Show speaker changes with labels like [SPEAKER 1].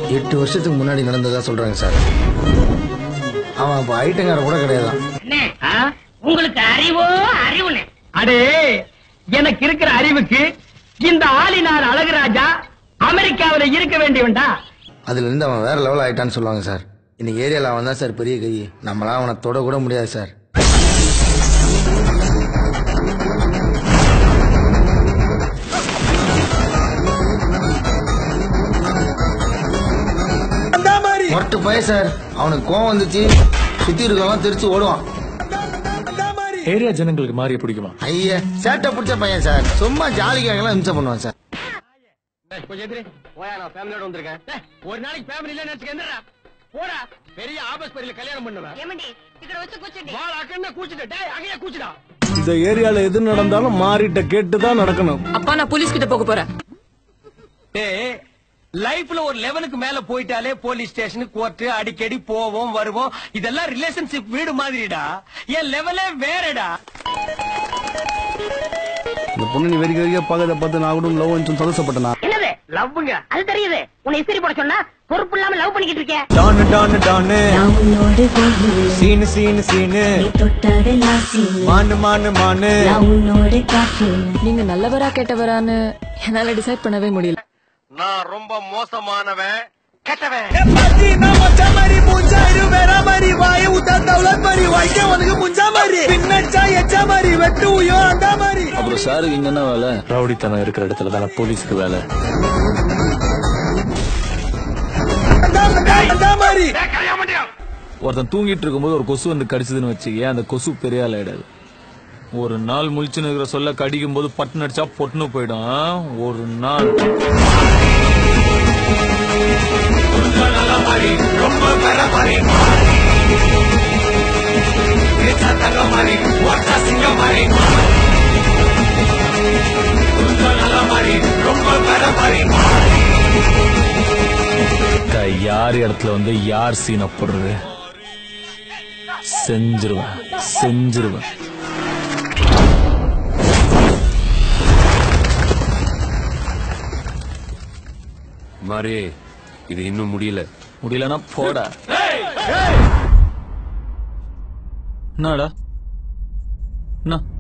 [SPEAKER 1] எட்டு வருஷத்துக்கு முன்னாடி நடந்ததா சொல்றாங்க சார் அவன் அப்போ ஐட்டங்கார கூட கிடையாதான்
[SPEAKER 2] அண்ணே, உங்களுக்கு அறிவோ அறிவுனே
[SPEAKER 3] அடே எனக்கு இருக்கிற அறிவுக்கு இந்த ஆளினார் அழகுராஜா அமெரிக்காவில இருக்க வேண்டியவன்டா
[SPEAKER 1] அதுல இருந்து அவன் வேற லெவல் ஆயிட்டான்னு சொல்லுவாங்க சார் இன்னைக்கு ஏரியால அவன் தான் சார் பெரிய கை நம்மளாம் அவனை தொட கூட முடியாது சார் மொட்டு போய் சார் அவனுக்கு கோவம் வந்துச்சு சுத்தி இருக்கவன் தெரிச்சு ஓடுவான்
[SPEAKER 4] ஏரியா ஜனங்களுக்கு மாறிய பிடிக்குமா
[SPEAKER 1] ஐயா சேட்டை பிடிச்ச பையன் சார் சும்மா ஜாலிக்காகலாம் இம்சை பண்ணுவான் சார்
[SPEAKER 3] கொஞ்சம் எதிரி போயா நான் ஃபேமிலியோட வந்திருக்கேன் டேய், ஒரு நாளைக்கு ஃபேமிலி இல்ல நினைச்சுக்க போடா பெரிய ஆபஸ்பரியில கல்யாணம் பண்ணுவேன்
[SPEAKER 2] ఏమండి ఇక్కడ వచ్చి కూర్చోండి
[SPEAKER 3] வாழ அக்கன்னா கூச்சிட்டு டேய் அங்கேயே கூச்சிடா
[SPEAKER 5] இந்த ஏரியால எது நடந்தாலும் மாறிட்ட கேட்டுதான் நடக்கணும்
[SPEAKER 6] அப்பா நான் போலீஸ் கிட்ட போக போறேன்
[SPEAKER 3] டேய் லைஃப்ல ஒரு லெவலுக்கு மேல போயிட்டாலே போலீஸ் ஸ்டேஷன் கோர்ட் அடிக்கடி போவோம் வருவோம் இதெல்லாம் ரிலேஷன்ஷிப் வீடு மாதிரிடா என் லெவலே வேறடா
[SPEAKER 5] இந்த பொண்ணு நீ வெறிக்க வெறிக்க பாக்கத பார்த்து நான் கூட லவ் வந்து சந்தோஷப்பட்டனா
[SPEAKER 2] என்னது லவ்வுங்க அது தெரியுது உன்னை இஸ்திரி போட சொன்னா பொறுப்பு இல்லாம லவ் பண்ணிக்கிட்டு இருக்கேன்
[SPEAKER 5] டானு டானு டானு
[SPEAKER 7] உன்னோடு போகிறேன்
[SPEAKER 5] சீனு சீனு சீனு
[SPEAKER 7] நீ தொட்டதெல்லாம் சீனு
[SPEAKER 5] மானு மானு மானு
[SPEAKER 7] நான் உன்னோடு காட்டேன்
[SPEAKER 6] நீங்க நல்லவரா கெட்டவரான்னு என்னால டிசைட் பண்ணவே முடியல
[SPEAKER 3] நான் ரொம்ப மோசமானவன் கெட்டவன்
[SPEAKER 4] அப்புறம் சாருக்கு இங்க என்ன வேலை ரவுடித்தனம் இருக்கிற இடத்துல தானே போலீஸ்க்கு வேலை ஒருத்தன் தூங்கிட்டு இருக்கும்போது ஒரு கொசு வந்து கடிச்சதுன்னு வச்சு ஏன் அந்த கொசு பெரிய ஆள் ஆயிடாது ஒரு நாள் முழிச்சுன்னு இருக்கிற சொல்ல கடிக்கும் போது பட்டுன்னு அடிச்சா பொட்டுன்னு போயிடும் ஆ? ஒரு நாள் அக்கா, யார் இடத்துல வந்து யார் சீனை போடுறது செஞ்சிருவேன் செஞ்சிருவேன்
[SPEAKER 8] மாறி இது இன்னும் முடியல
[SPEAKER 4] முடியலன்னா போடா என்னடா என்ன